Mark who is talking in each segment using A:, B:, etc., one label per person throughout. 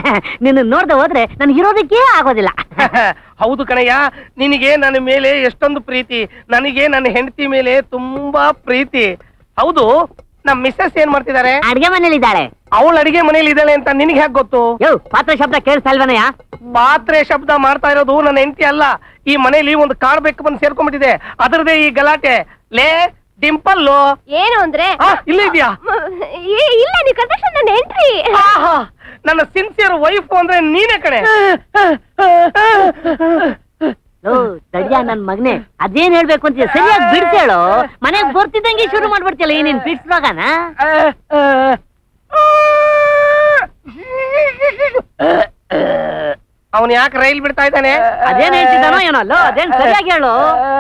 A: ನಿನ್ನ ನೋಡ್ದೆ ಹೋದ್ರೆ ನನ್ಗೆ ಇರೋದಕ್ಕೇ ಆಗೋದಿಲ್ಲ
B: ಹೌದು ಕಣಯ್ಯ ನಿನಗೆ ನನ್ನ ಮೇಲೆ ಎಷ್ಟೊಂದು ಪ್ರೀತಿ ನನಗೆ ನನ್ನ ಹೆಂಡತಿ ಮೇಲೆ ತುಂಬಾ ಪ್ರೀತಿ ಹೌದು ನಮ್ ಮಿಸ್ಸಸ್ ಏನ್ ಮಾಡ್ತಿದ್ದಾರೆ
A: ಅಡ್ಗೆ ಮನೇಲಿ ಇದ್ದಾಳೆ
B: ಅವಳ ಅಡಿಗೆ ಮನೇಲಿ ಇದ್ದಾಳೆ ಅಂತ ನಿನಗೆ ಹೇಗೆ ಗೊತ್ತು
A: ಯೋ ಪಾತ್ರ ಶಬ್ದ ಕೇಳಿಸ್ತಾ ಇಲ್ವನಯ್ಯ
B: ಪಾತ್ರೆ ಶಬ್ದ ಮಾಡ್ತಾ ಇರೋದು ನನ್ನ ಹೆಂಡತಿ ಅಲ್ಲ ಈ ಮನೇಲಿ ಒಂದು ಕಾಳು ಬೆಕ್ಕು ಬಂದು ಸೇರ್ಕೊಂಡ್ಬಿಟ್ಟಿದೆ ಅದರದೇ ಈ ಗಲಾಟೆ ಲೇ ಡಿಂಪಲ್ಲು
C: ಏನು ಅಂದ್ರೆ
B: ಆ, ಇಲ್ಲೇ ಇದೆಯಾ
C: ಏ, ಇಲ್ಲ ನೀ ಕನ್ಫೆಷನ್ ನನ್ನ ಎಂಟ್ರಿ
B: ಆಹಾ, ನನ್ನ ಸಿನ್ಸಿಯರ್ ವೈಫ್ ಅಂದ್ರೆ ನೀನೇ ಕಣೆ
A: ಲೋ ತಡಿಯ ನನ್ ಮಗನೇ ಅದೇನ್ ಹೇಳ್ಬೇಕು ಅಂತ ಸರಿಯಾಗಿ ಬಿಡ್ತೇಳು ಮನೆಗ್ ಬರ್ತಿದ್ದಂಗೆ ಶುರು ಮಾಡ್ಬಿಡ್ತಿಯಲ್ಲ ಏನೇನ್ ಬಿಡ್ಸ್ವಾಗನ
B: ಅವನ್ ಯಾಕೆ ರೈಲ್ ಬಿಡ್ತಾ ಇದ್ದಾನೆ
A: ಅದೇನ್ ಹೇಳ್ತಿದ್ದಾನೋ ಏನೋ ಲೋ ಅದೇನ್ ಸರಿಯಾಗಿ ಹೇಳು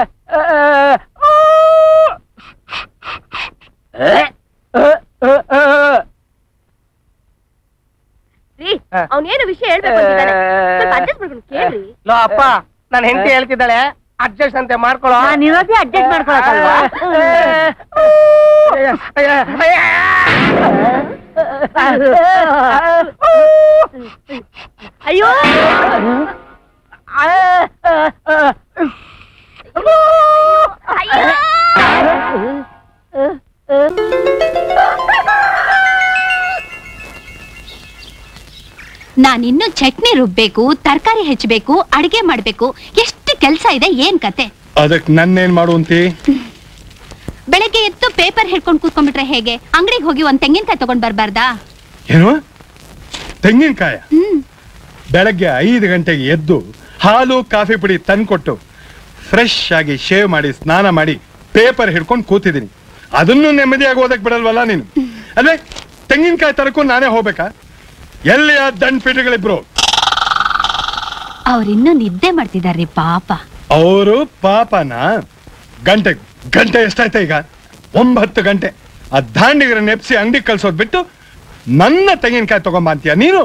C: ರೀ ಅವನೇನು ವಿಷಯ ಹೇಳ್ಬೇಕು ಅಂತಿದ್ದಾನೆ ಸ್ವಲ್ಪ ಅಡ್ಜಸ್ಟ್ ಮಾಡ್ಕೊಂಡು ಕೇಳ್ರಿ
B: ಲೋ ಅಪ್ಪ ನನ್ನ ಹೆಂಡತಿ ಹೇಳ್ತಿದ್ದಾಳೆ ಅಡ್ಜಸ್ಟ್ ಅಂತೆ ಮಾಡ್ಕೊಳ್ಳೋ
A: ನಾನ್ ಇರೋದೇ ಅಡ್ಜಸ್ಟ್ ಮಾಡ್ಕೊಳಕಲ್ವಾ ಅಯ್ಯೋ
D: ನಾನಿನ್ನು ಚಟ್ನಿ ರುಬ್ಬೇಕು ತರಕಾರಿ ಹೆಚ್ಚಬೇಕು ಅಡಿಗೆ ಮಾಡ್ಬೇಕು ಎಷ್ಟು ಕೆಲ್ಸ ಇದೆ ಏನ್ ಕತೆ
E: ಅದಕ್ ನನ್ನೇನ್ ಮಾಡುವಂತಿ
D: ಬೆಳಗ್ಗೆ ಎದ್ದು ಪೇಪರ್ ಹಿಡ್ಕೊಂಡು ಕೂತ್ಕೊಂಡ್ಬಿಟ್ರೆ ಹೇಗೆ ಅಂಗಡಿಗೆ ಹೋಗಿ ಒಂದ್ ತೆಂಗಿನಕಾಯಿ ತಗೊಂಡ್ ಬರ್ಬಾರ್ದಾ
E: ಏನು ತೆಂಗಿನಕಾಯ
D: ಹ್ಮ್
E: ಬೆಳಗ್ಗೆ ಐದು ಗಂಟೆಗೆ ಎದ್ದು ಹಾಲು ಕಾಫಿ ಪುಡಿ ತಂದ್ಕೊಟ್ಟು ಫ್ರೆಶ್ ಆಗಿ ಶೇವ್ ಮಾಡಿ ಸ್ನಾನ ಮಾಡಿ ಪೇಪರ್ ಹಿಡ್ಕೊಂಡು ಕೂತಿದ್ದೀನಿ ಅದನ್ನು ನೆಮ್ಮದಿಯಾಗಿ ಓದಕ್ ಬಿಡಲ್ವಲ್ಲ ನೀನು ಅಲ್ವೇ ತೆಂಗಿನಕಾಯಿ ತರಕ್ಕೂ ನಾನೇ ಹೋಗ್ಬೇಕಾ ಎಲ್ಲಿ ಆ ದಂಡ್ ಫಿಟ್ಗಳಿಬ್ರು
D: ಅವ್ರಿನ್ನೂ ನಿದ್ದೆ ಮಾಡ್ತಿದಾರ್ರಿ ಪಾಪ
E: ಅವರು ಪಾಪನ ಗಂಟೆ ಗಂಟೆ ಎಷ್ಟಾಯ್ತ ಈಗ ಒಂಬತ್ತು ಗಂಟೆ ಆ ದಾಂಡಿಗರ ನೆಪ್ಸಿ ಅಂಗಡಿ ಕಳ್ಸೋದ್ ಬಿಟ್ಟು ನನ್ನ ತೆಂಗಿನಕಾಯಿ ತಗೊಂಬ ಅಂತೀಯ ನೀನು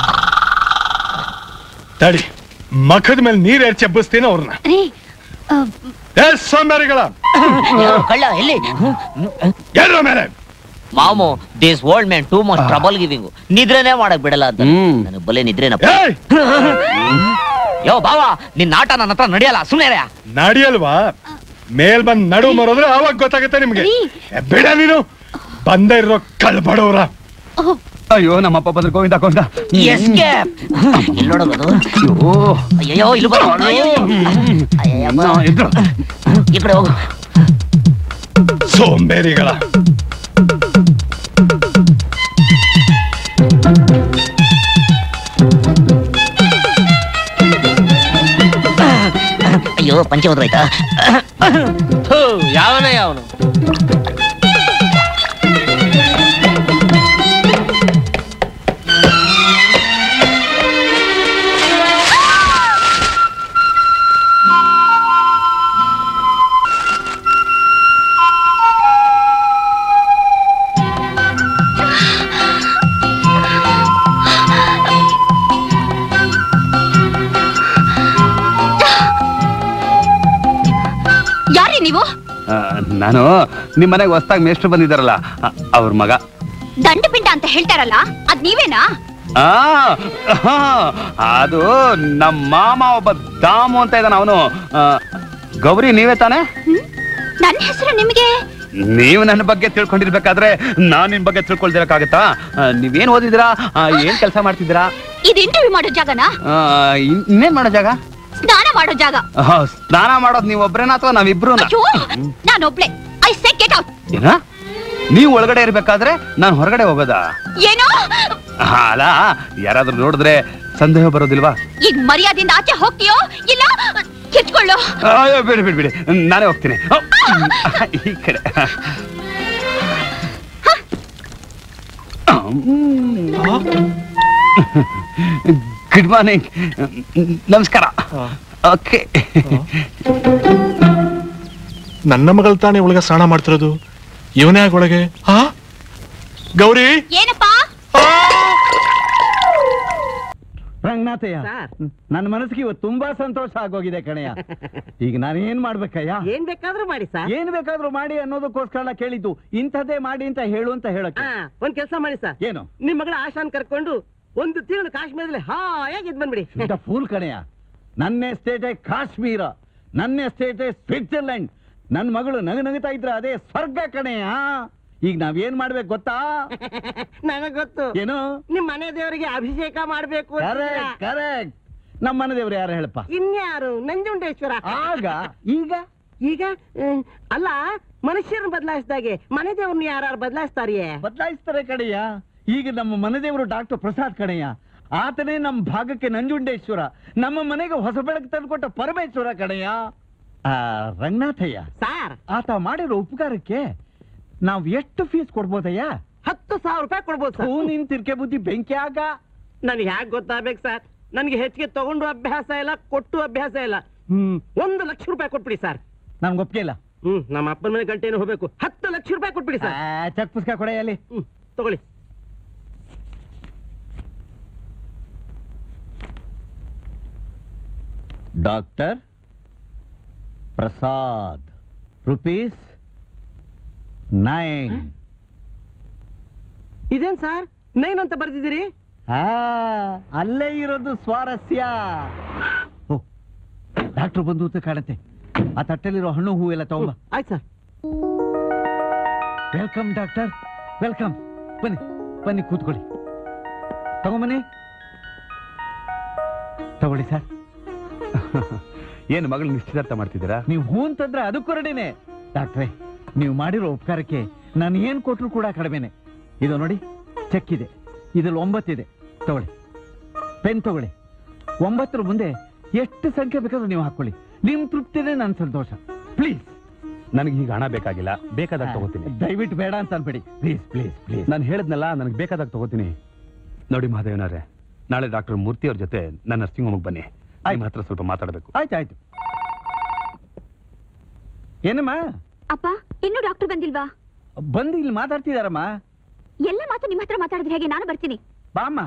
E: ತಡಿ ಮಖದ ಮೇಲೆ ನೀರ್ ಏರ್ ಚೆಬ್ಬಿಸ್ತೀನಿ ಅವ್ರನ್ನ
D: ರೀ ಆ,
E: ಏ ಸೋಂಬೇರಿಗಳ
F: ಕಳ್ಳ ಎಲ್ಲಿ
E: ಎಲ್ಲರ ಮೇಲೆ
F: ಮಾಮು this old man too much trouble giving ನಿದ್ರೆನೇ ಮಾಡಕ್ ಬಿಡಲ್ಲ ಅಂತ ನನಗೆ ಬಲೆ ನಿದ್ರೆನಪ್ಪ
E: ಏಯ್
F: ಯೋ ಬಾವ ನಿನ್ ಆಟ ನನ್ನ ಹತ್ರ ನಡೆಯಲ್ಲ ಸುಮ್ಮನೆ
E: ನಡಿಯಲ್ವಾ ಮೇಲ್ ಬಂದ್ ನಡು ಮರೋದ್ರೆ ಆವಾಗ ಗೊತ್ತಾಗುತ್ತೆ ನಿಮ್ಗೆ
D: ರೀ.
E: ಏ, ಬಿಡ ನೀನು ಬಂದ ಇರೋ ಕಳ್ಬಡವ್ರ
D: ಓಹ್,
G: ಅಯ್ಯೋ ನಮ್ಮಪ್ಪ ಬಂದ್ರೆ ಗೋವಿಂದ ಗೋವಿಂದ
F: ಎಸ್ಕೇಪ್ ಎಲ್ಲೋಡೋದು ಅಯ್ಯೋ ಇಲ್ಲಿ ಬರೋ ಅಯ್ಯಯ್ಯಪ್ಪ.
G: ಇದ್ರು
F: ಈ ಕಡೆ ಹೋಗು
E: ಸೋಂಬೇರಿಗಳ
F: ಅಯ್ಯೋ ಪಂಚೆ ಹೋದ್ರಾಯ್ತಾ
B: ಯಾವನೇ ಅವನು
D: ಯಾರ್ರೀ ನೀವು
G: ಆ, ನಾನು ನಿಮ್ ಮನೆಗೆ ಹೊಸ್ದಾಗ್ ಮೇಷ್ಟ್ರು ಬಂದಿದ್ದಾರಲ್ಲ ಆ, ಅವ್ರ ಮಗ
D: ದಂಡ ಪಿಂಡ ಅಂತ ಹೇಳ್ತಾರಲ್ಲ ಅದ್ ನೀವೇನಾ
G: ಆ ಹಾ, ಅದು ನಮ್ಮ ಮಾಮ ಒಬ್ಬ ದಾಮು ಅಂತ ಇದ್ದಾನ ಅವನು ಗೌರಿ ನೀವೇ ತಾನೇ
D: ಹ್ಮ್? ನನ್ ಹೆಸರು ನಿಮಗೆ
G: ನೀವು ನನ್ನ ಬಗ್ಗೆ ತಿಳ್ಕೊಂಡಿರ್ಬೇಕಾದ್ರೆ ನಾನ್ ನಿಮ್ ಬಗ್ಗೆ ತಿಳ್ಕೊಳ್ದಿರಕ್ಕಾಗತ್ತಾ ಆ, ನೀವೇನ್ ಓದಿದಿರಾ ಆ, ಏನ್ ಕೆಲಸ ಮಾಡ್ತಿದ್ದೀರಾ
D: ಇದು ಇಂಟರ್ವ್ಯೂ ಮಾಡೋ ಜಾಗನಾ
G: ಆ, ಇನ್- ಇನ್ನೇನ್ ಮಾಡೋ ಜಾಗ
D: ಸ್ನಾನ ಮಾಡೋ ಜಾಗ
G: ಆ, ಸ್ನಾನ ಮಾಡೋದ್ ನೀವ್ ಒಬ್ರೇನಾ ಅಥವಾ ನಾವಿಬ್ರು
D: ಅಯ್ಯೋ ನಾನೊಬ್ಳೆ ಐ ಸೆ ಗೆಟ್ ಔಟ್
G: ಏನ ನೀವ್ ಒಳಗಡೆ ಇರ್ಬೇಕಾದ್ರೆ ನಾನ್ ಹೊರಗಡೆ ಹೋಗೋದಾ
D: ಏನೋ
G: ಆ, ಅಲ್ಲ ಯಾರಾದ್ರೂ ನೋಡಿದ್ರೆ ಸಂದೇಹ ಬರೋದಿಲ್ವಾ
D: ಈಗ ಮರ್ಯಾದಿಂದ ಆಚೆ ಹೋಗ್ತೀಯೋ ಇಲ್ಲ ಕಿತ್ಕೊಳ್ಳೋ
G: ಅಯ್ಯೋ ಬಿಡಿ ಬಿಡಿ ಬಿಡಿ ನಾನೇ ಹೋಗ್ತೀನಿ ಓ, ಈ ಕಡೆ ಗುಡ್ ಮಾರ್ನಿಂಗ್ ನಮಸ್ಕಾರ ಓಕೆ
H: ನನ್ನ ಮಗಳು ತಾನೇ ಒಳಗೆ ಸ್ನಾನ ಮಾಡ್ತಿರೋದು ಇವನೇ ಒಳಗೆ ಹಾ ಗೌರಿ
D: ಏನಪ್ಪಾ
I: ರಂಗನಾಥಯ್ಯ ನನ್ನ ಮನಸ್ಸಿಗೆ ಇವತ್ತು ತುಂಬಾ ಸಂತೋಷ ಆಗೋಗಿದೆ ಕಣಯ್ಯ ಈಗ ನಾನು ಏನ್ ಮಾಡ್ಬೇಕಯ್ಯ
A: ಏನ್ ಬೇಕಾದ್ರೂ ಮಾಡಿ ಸರ್
I: ಏನ್ ಬೇಕಾದ್ರೂ ಮಾಡಿ ಅನ್ನೋದಕ್ಕೋಸ್ಕರ ಕೇಳಿದ್ದು ಇಂಥದ್ದೇ ಮಾಡಿ ಅಂತ ಹೇಳು ಅಂತ ಹೇಳಕ್ಕೆ
A: ಒಂದ್ ಕೆಲಸ ಮಾಡಿ ಸರ್
I: ಏನು
A: ನಿಮ್ ಮಗಳ ಆಶಾನ್ ಕರ್ಕೊಂಡು
J: ಒಂದು ತಿಂಗಳು ಕಾಶ್ಮೀರದಲ್ಲಿ ಹಾಯಾಗಿ ಇದ್ ಬಂದ್ಬಿಡಿ
I: ಶುದ್ಧ ಫೂಲ್ ಕಣೆಯ ನನ್ನ ಎಸ್ಟೇಟೇ ಕಾಶ್ಮೀರ ನನ್ನ ಎಸ್ಟೇಟೇ ಸ್ವಿಟ್ಜರ್ಲೆಂಡ್ ನನ್ನ ಮಗಳು ನಗ ನಗುತ್ತಾ ಇದ್ರ ಅದೇ ಸ್ವರ್ಗ ಕಣೆಯ ಈಗ ನಾವೇನ್ ಮಾಡ್ಬೇಕು ಗೊತ್ತಾ
J: ನನಗ್ ಗೊತ್ತು
I: ಏನು
J: ನಿಮ್ ಮನೆ ದೇವರಿಗೆ ಅಭಿಷೇಕ ಮಾಡ್ಬೇಕು ಅಂತೀರಾ?
I: ಕರೆಕ್ಟ್ ಕರೆಕ್ಟ್ ನಮ್ಮ ಮನೆ ದೇವ್ರು ಯಾರು ಹೇಳಪ್ಪ
J: ಇನ್ಯಾರು ನಂಜುಂಡೇಶ್ವರ
I: ಆಗ ಈಗ
J: ಈಗ ಹ್ಮ್, ಅಲ್ಲ ಮನುಷ್ಯರನ್ನ ಬದಲಾಯಿಸಿದಾಗೆ ಮನೆ ದೇವ್ರನ್ನ ಯಾರು ಬದಲಾಯಿಸ್ತಾರಿಯೇ
I: ಬದಲಾಯಿಸ್ತಾರೆ ಕಡೆಯ ಈಗ ನಮ್ಮ ಮನೆ ದೇವರು ಡಾಕ್ಟರ್ ಪ್ರಸಾದ್ ಕಣಯ್ಯ ಆತನೇ ನಮ್ಮ ಭಾಗಕ್ಕೆ ನಂಜುಂಡೇಶ್ವರ ನಮ್ಮ ಮನೆಗೆ ಹೊಸ ಬೆಳಕು ತಂದುಕೊಟ್ಟ ಪರಮೇಶ್ವರ ಕಣಯ್ಯ ಆ, ರಂಗನಾಥಯ್ಯ
J: ಸಾರ್
I: ಆತ ಮಾಡಿರೋ ಉಪಕಾರಕ್ಕೆ ನಾವ್ ಎಷ್ಟು ಫೀಸ್ ಕೊಡ್ಬೋದಯ್ಯ
J: ಹತ್ತು ಸಾವಿರ ರೂಪಾಯಿ ಕೊಡ್ಬೋದು
I: ಹೂ
J: ಸರ್
I: ನಿನ್ ತಿರ್ಕೆ ಬುದ್ಧಿ ಬೆಂಕಿ ಆಗ
J: ನನಗೆ ಹ್ಯಾಕ್ ಗೊತ್ತಾಗ್ಬೇಕು ಸರ್ ನನಗೆ ಹೆಚ್ಚಿಗೆ ತಗೊಂಡು ಅಭ್ಯಾಸ ಇಲ್ಲ ಕೊಟ್ಟು ಅಭ್ಯಾಸ ಇಲ್ಲ ಹ್ಮ್ ಒಂದು ಲಕ್ಷ ರೂಪಾಯಿ ಕೊಟ್ಬಿಡಿ ಸರ್
I: ನನ್ಗೆ ಒಪ್ಪಿಗೆ ಇಲ್ಲ
J: ಹ್ಮ್ ನಮ್ಮ ಅಪ್ಪನ ಮನೆ ಗಂಟೆನೂ ಹೋಗ್ಬೇಕು ಹತ್ತು ಲಕ್ಷ ರೂಪಾಯಿ ಕೊಟ್ಬಿಡಿ ಸರ್
I: ಚೆಕ್ ಪುಸ್ತಕ ಕೊಡೆಯಲ್ಲಿ
J: ಹ್ಮ್ ತಗೊಳ್ಳಿ
I: ಡಾಕ್ಟರ್ ಪ್ರಸಾದ್ ರುಪೀಸ್ ನೈನ್
J: ಇದೇನ್ ಸರ್ ನೈನ್ ಅಂತ ಬರ್ದಿದ್ದೀರಿ
I: ಆ, ಅಲ್ಲೇ ಇರೋದು ಸ್ವಾರಸ್ಯ ಓ ಡಾಕ್ಟರ್ ಬಂದು ಅಂತ ಕಾಣುತ್ತೆ ಆ ತಟ್ಟೆಲಿರೋ ಹಣ್ಣು ಹೂ ಎಲ್ಲ ತಗೊಂಬ
J: ಆಯ್ತು ಸರ್
I: ವೆಲ್ಕಮ್ ಡಾಕ್ಟರ್ ವೆಲ್ಕಮ್ ಬನ್ನಿ ಬನ್ನಿ ಕೂತ್ಕೊಳ್ಳಿ ತಗೊಂಬನ್ನಿ ತಗೊಳ್ಳಿ ಸರ್
G: ಏನು ಮಗಳು ನಿಶ್ಚಿತಾರ್ಥ ಮಾಡ್ತಿದ್ದೀರಾ
I: ನೀವು ಹೂ ಅಂತಂದ್ರೆ ಅದಕ್ಕೂ ರೆಡಿನೇ ಡಾಕ್ಟ್ರೇ ನೀವು ಮಾಡಿರೋ ಉಪಕಾರಕ್ಕೆ ನಾನು ಏನ್ ಕೊಟ್ರು ಕೂಡ ಕಡಿಮೆನೆ ಇದು ನೋಡಿ ಚೆಕ್ ಇದೆ ಇದ್ರಲ್ಲಿ ಒಂಬತ್ತಿದೆ ತಗೊಳ್ಳಿ ಪೆನ್ ತಗೊಳ್ಳಿ ಒಂಬತ್ತರ ಮುಂದೆ ಎಷ್ಟು ಸಂಖ್ಯೆ ಬೇಕಾದ್ರೂ ನೀವು ಹಾಕೊಳ್ಳಿ ನಿಮ್ ತೃಪ್ತಿನೇ ನನ್ನ ಸಂತೋಷ ಪ್ಲೀಸ್
G: ನನಗೆ ಈಗ ಹಣ ಬೇಕಾಗಿಲ್ಲ ಬೇಕಾದಾಗ ತಗೋತೀನಿ
I: ದಯವಿಟ್ಟು ಬೇಡ ಅಂತ ಅನ್ಬೇಡಿ ಪ್ಲೀಸ್ ಪ್ಲೀಸ್ ಪ್ಲೀಸ್
G: ನಾನು ಹೇಳಿದ್ನಲ್ಲ ನನಗೆ ಬೇಕಾದಾಗ ತಗೋತೀನಿ ನೋಡಿ ಮಹಾದೇವನವ್ರೆ ನಾಳೆ ಡಾಕ್ಟರ್ ಮೂರ್ತಿ ಅವ್ರ ಜೊತೆ ನನ್ನ ನರ್ಸಿಂಗ್ ಹೋಮಕ್ಕೆ ಬನ್ನಿ ನಿಮ್ಮ ಹತ್ರ ಸ್ವಲ್ಪ ಮಾತಾಡಬೇಕು
I: ಆಯ್ತು ಆಯ್ತು ಏನಮ್ಮ
D: ಅಪ್ಪ ಇನ್ನೂ ಡಾಕ್ಟರ್ ಬಂದಿಲ್ವಾ
I: ಬಂದು ಇಲ್ಲಿ ಮಾತಾಡ್ತಿದಾರಮ್ಮ
D: ಎಲ್ಲ ಮಾತು ನಿಮ್ಮ ಹತ್ರ ಮಾತಾಡಿದ್ರೆ ಹೇಗೆ ನಾನು ಬರ್ತೀನಿ
I: ಬಾಮ್ಮ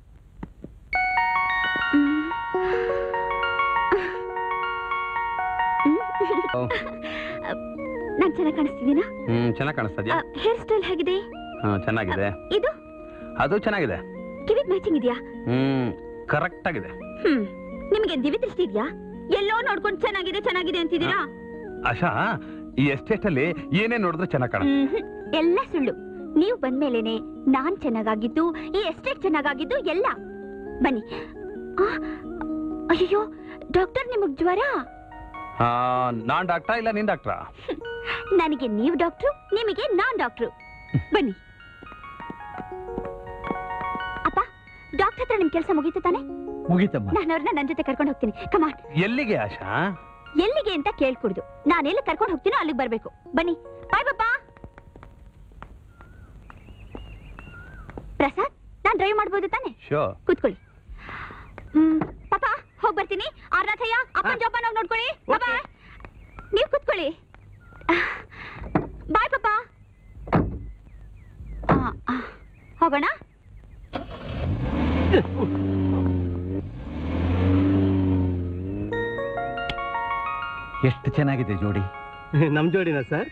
D: ನಾನ್ ಚೆನ್ನಾಗಿ ಕಾಣಿಸ್ತಿದ್ದೀನಾ
G: ಹ್ಮ್ ಚೆನ್ನಾಗಿ ಕಾಣಿಸ್ತದ್ಯಾ
D: ಹೇರ್ ಸ್ಟೈಲ್ ಹೇಗಿದೆ
G: ಹಾ ಚೆನ್ನಾಗಿದೆ
D: ಇದು
G: ಅದು ಚೆನ್ನಾಗಿದೆ
D: ಕಿವಿಗ್ ಮ್ಯಾಚಿಂಗ್ ಇದೆಯಾ
G: ಹ್ಮ್ ಕರೆಕ್ಟ್ ಆಗಿದೆ
D: ಹ್ಮ್ ನಿಮಗೆ ದಿವಿ ದೃಷ್ಟಿ ಇದೆಯಾ ಎಲ್ಲೋ ನೋಡ್ಕೊಂಡು ಚೆನ್ನಾಗಿದೆ ಚೆನ್ನಾಗಿದೆ ಅಂತಿದ್ದೀರಾ
G: ಆಶಾ ಈ ಎಸ್ಟೇಟ್ ಅಲ್ಲಿ ಏನೇ ನೋಡಿದ್ರು ಚೆನ್ನಾಗಿ ಕಾಣುತ್ತೆ
D: ಮ್ಹ್ಮ್. ಎಲ್ಲ ಸುಳ್ಳು ನೀವು ಬಂದ್ಮೇಲೆನೆ ನಾನ್ ಚೆನ್ನಾಗಾಗಿದ್ದು ಈ ಎಸ್ಟೇಟ್ ಚೆನ್ನಾಗಾಗಿದ್ದು ಎಲ್ಲ ಬನ್ನಿ ಆ, ಅಯ್ಯೋ ಡಾಕ್ಟರ್ ನಿಮಗ್ ಜ್ವರ
G: ಆ, ನಾನ್ ಡಾಕ್ಟ್ರಾ ಇಲ್ಲ ನೀನ್ ಡಾಕ್ಟ್ರಾ
D: ನನಗೆ ನೀವು ಡಾಕ್ಟ್ರು ನಿಮಗೆ ನಾನ್ ಡಾಕ್ಟ್ರು ಬನ್ನಿ ಅಪ್ಪ ಡಾಕ್ಟರ್ ಹತ್ರ ನಿಮ್ ಕೆಲಸ ಮುಗೀತು ತಾನೆ
I: ಮುಗೀತಮ್ಮ
D: ನಾನು ಅವ್ರನ್ನ ನನ್ನ ಜೊತೆ ಕರ್ಕೊಂಡು ಹೋಗ್ತೀನಿ ಕಮಾನ್
G: ಎಲ್ಲಿಗೆ ಆಶಾ
D: ಎಲ್ಲಿಗೆ ಅಂತ ಕೇಳ್ಕೊಡ್ದು ನಾನೆಲ್ಲ ಕರ್ಕೊಂಡು ಹೋಗ್ತೀನೋ ಅಲ್ಲಿಗೆ ಬರ್ಬೇಕು ಬನ್ನಿ ಬಾಯ್ ಪಾಪ ಪ್ರಸಾದ್ ನಾನ್ ಡ್ರೈವ್ ಮಾಡ್ಬೋದು ತಾನೆ
G: ಶೋ
D: ಕೂತ್ಕೊಳ್ಳಿ ಹ್ಮ್ ಪಾಪ ಹೋಗ್ ಬರ್ತೀನಿ ಆರ್ನಾಥಯ್ಯ ಅಪ್ಪನ ಜೋಪಾನ ನೋಡ್ಕೊಳ್ಳಿ ಬಾಯ್ ನೀವು ಕೂತ್ಕೊಳ್ಳಿ ಬಾಯ್ ಪಾಪ ಆ, ಆ, ಹೋಗೋಣ
I: ಎಷ್ಟು ಚೆನ್ನಾಗಿದೆ ಜೋಡಿ
J: ನಮ್ ಜೋಡಿನ ಸರ್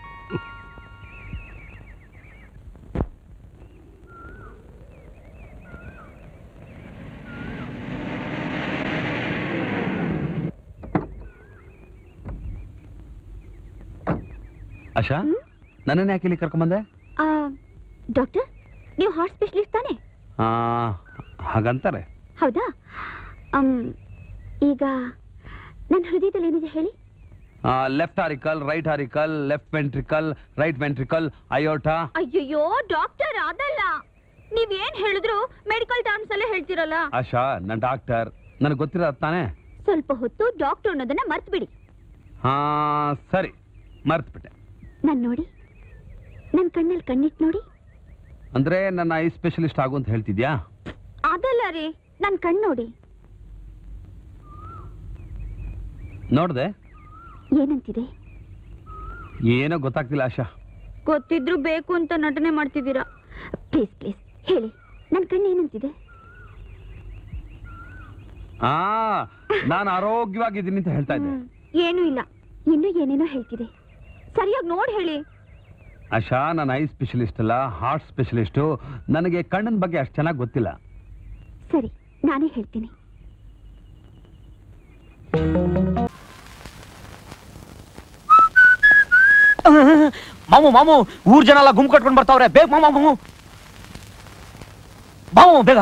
G: ಆಶಾ ನನ್ನನ್ನ ಯಾಕೆ ಇಲ್ಲಿ ಕರ್ಕೊಂಬಂದೆ
D: ಆ, ಡಾಕ್ಟರ್ ನೀವು ಹಾರ್ಟ್ ಸ್ಪೆಷಲಿಸ್ಟ್ ತಾನೆ
G: ಆ, ಹಾಗಂತಾರೆ
D: ಹೌದಾ ಅಮ್, ಈಗ ನನ್ನ ಹೃದಯದಲ್ಲಿ ಏನಿದೆ ಹೇಳಿ
G: left auricle right auricle left ventricle right ventricle aorta
D: ಅಯ್ಯಯ್ಯೋ ಡಾಕ್ಟರ್ ಅದಲ್ಲ ನೀವೇನ್ ಹೇಳಿದ್ರು ಮೆಡಿಕಲ್ ಟರ್ಮ್ಸ್ ಅಲ್ಲೇ ಹೇಳ್ತಿರಲ್ಲ
G: ಆಶಾ ನನ್ ಡಾಕ್ಟರ್ ನನಗೆ ಗೊತ್ತಿರೋದು ತಾನೇ
D: ಸ್ವಲ್ಪ ಹೊತ್ತು ಡಾಕ್ಟರ್ ಅನ್ನೋದನ್ನ ಮರ್ತ್ ಬಿಡಿ
G: ಹಾ ಸರಿ ಮರ್ತ್ಬಿಟ್ಟೆ
D: ನಾನ್ ನೋಡಿ ನನ್ ಕಣ್ಣಲ್ಲಿ ಕಣ್ಣಿಟ್ ನೋಡಿ
G: ಅಂದ್ರೆ ನನ್ನ ಐ ಸ್ಪೆಷಲಿಸ್ಟ್ ಆಗು ಅಂತ ಹೇಳ್ತಿದ್ಯಾ
D: ಅದಲ್ಲ ರೀ ನನ್ ಕಣ್ ನೋಡಿ
G: ನೋಡ್ದೆ
D: ಏನಂತಿದೆ
G: ಏನೋ ಗೊತ್ತಾಗ್ತಿಲ್ಲ ಆಶಾ
D: ಗೊತ್ತಿದ್ರು ಬೇಕು ಅಂತ ನಟನೆ ಮಾಡ್ತಿದ್ದೀರಾ ಪ್ಲೀಸ್ ಪ್ಲೀಸ್ ಹೇಳಿ ನನ್ ಕಣ್ಣು ಏನಂತಿದೆ
G: ಆ ನಾನು ಆರೋಗ್ಯವಾಗಿದ್ದೀನಿ ಅಂತ ಹೇಳ್ತಾ ಇದ್ದೆ
D: ಹ್ಮ್, ಏನೂ ಇಲ್ಲ ಇನ್ನೂ ಏನೇನೋ ಹೇಳ್ತಿದೆ ಸರಿಯಾಗಿ ನೋಡಿ ಹೇಳಿ
G: ಆಶಾ ನಾನು ಐ ಸ್ಪೆಷಲಿಸ್ಟ್ ಅಲ್ಲ ಹಾರ್ಟ್ ಸ್ಪೆಷಲಿಸ್ಟು ನನಗೆ ಕಣ್ಣಿನ ಬಗ್ಗೆ ಅಷ್ಟು ಚೆನ್ನಾಗಿ ಗೊತ್ತಿಲ್ಲ
D: ಸರಿ ನಾನೇ ಹೇಳ್ತೀನಿ
F: ಮಾಮು ಮಾಮು ಊರ್ ಜನ ಎಲ್ಲ ಗುಂಪು ಕಟ್ಕೊಂಡ್ ಬರ್ತಾವ್ರೆ ಬೇಗ ಮಾಮ ಮಾಮು ಮಾಮು ಬೇಗ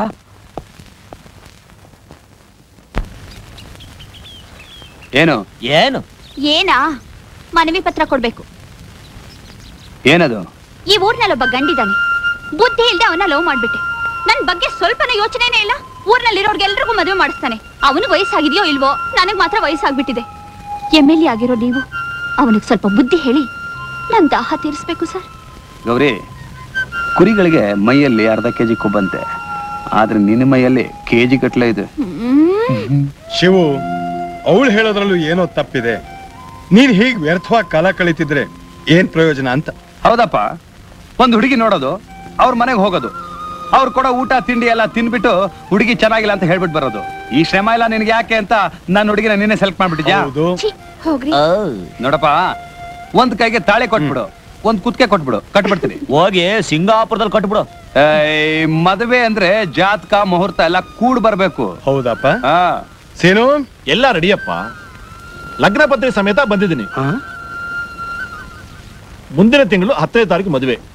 G: ಏನು
F: ಏನು
D: ಏನಾ ಮನವಿ ಪತ್ರ ಕೊಡ್ಬೇಕು
G: ಏನದು
D: ಈ ಊರ್ನಲ್ಲೊಬ್ಬ ಗಂಡಿದಾನೆ ಬುದ್ಧಿ ಇಲ್ದೆ ಅವನ ಲವ್ ಮಾಡ್ಬಿಟ್ಟೆ ನನ್ ಬಗ್ಗೆ ಸ್ವಲ್ಪನೂ ಯೋಚನೆನೇ ಇಲ್ಲ ಊರ್ನಲ್ಲಿರೋರ್ಗೆಲ್ರಿಗೂ ಮದುವೆ ಮಾಡಿಸ್ತಾನೆ ಅವನು ವಯಸ್ಸಾಗಿದೆಯೋ ಇಲ್ವೋ ನನಗ್ ಮಾತ್ರ ವಯಸ್ಸಾಗ್ಬಿಟ್ಟಿದೆ ಎಮ್ ಎಲ್ ಎ ಆಗಿರೋ ನೀವು ಅವನಿಗೆ ಸ್ವಲ್ಪ ಬುದ್ಧಿ ಹೇಳಿ ನನ್ ದಾಹ ತೀರಿಸ್ಬೇಕು ಸರ್
G: ಗೌರಿ ಕುರಿಗಳಿಗೆ ಮೈಯಲ್ಲಿ ಅರ್ಧ ಕೆಜಿ ಕೊಬ್ಬಂತೆ ಆದ್ರೆ ನಿನ್ನ ಮೈಯಲ್ಲಿ ಕೆಜಿ ಗಟ್ಲೆ ಇದೆ
E: ಶಿವು ಅವಳು ಹೇಳೋದ್ರಲ್ಲೂ ಏನೋ ತಪ್ಪಿದೆ ನೀನ್ ಹೀಗ್ ವ್ಯರ್ಥವಾಗಿ ಕಾಲ ಕಳೀತಿದ್ರೆ ಏನ್ ಪ್ರಯೋಜನ ಅಂತ
G: ಹೌದಪ್ಪ ಒಂದು ಹುಡುಗಿ ನೋಡೋದು ಅವ್ರ ಮನೆಗೆ ಹೋಗೋದು ಅವ್ರು ಕೊಡೋ ಊಟ ತಿಂಡಿ ಎಲ್ಲ ತಿನ್ಬಿಟ್ಟು ಹುಡುಗಿ ಚೆನ್ನಾಗಿಲ್ಲ ಅಂತ ಹೇಳ್ಬಿಟ್ಟು ಬರೋದು ಈ ಶ್ರಮ ಎಲ್ಲ ನಿನ್ಗೆ ಯಾಕೆ ಅಂತ ನನ್ನ ಹುಡುಗಿನ ನಿನ್ನೆ ಸೆಲೆಕ್ಟ್ ಮಾಡ್ಬಿಟ್ಟಿದ್ಯಾ
E: ಹೌದು
D: ಹೋಗ್ರಿ
G: ನೋಡಪ್ಪ ಒಂದ್ ಕೈಗೆ ತಾಳಿ ಕೊಟ್ಬಿಡು ಒಂದ್ ಕುತ್ಕೆ ಕೊಟ್ಬಿಡು ಕಟ್ಬಿಡ್ತೀನಿ
F: ಹೋಗಿ ಸಿಂಗಾಪುರದಲ್ಲಿ ಕಟ್ಬಿಡು
G: ಏಯ್, ಮದುವೆ ಅಂದ್ರೆ ಜಾತಕ ಮುಹೂರ್ತ ಎಲ್ಲ ಕೂಡ್ ಬರ್ಬೇಕು
E: ಹೌದಪ್ಪ
G: ಹಾ
E: ಸೇನು
H: ಎಲ್ಲ ರೆಡಿಯಪ್ಪ ಲಗ್ನ ಪತ್ರಿಕೆ ಸಮೇತ ಬಂದಿದ್ದೀನಿ ಮುಂದಿನ ತಿಂಗಳು ಹತ್ತನೇ ತಾರೀಕು ಮದುವೆ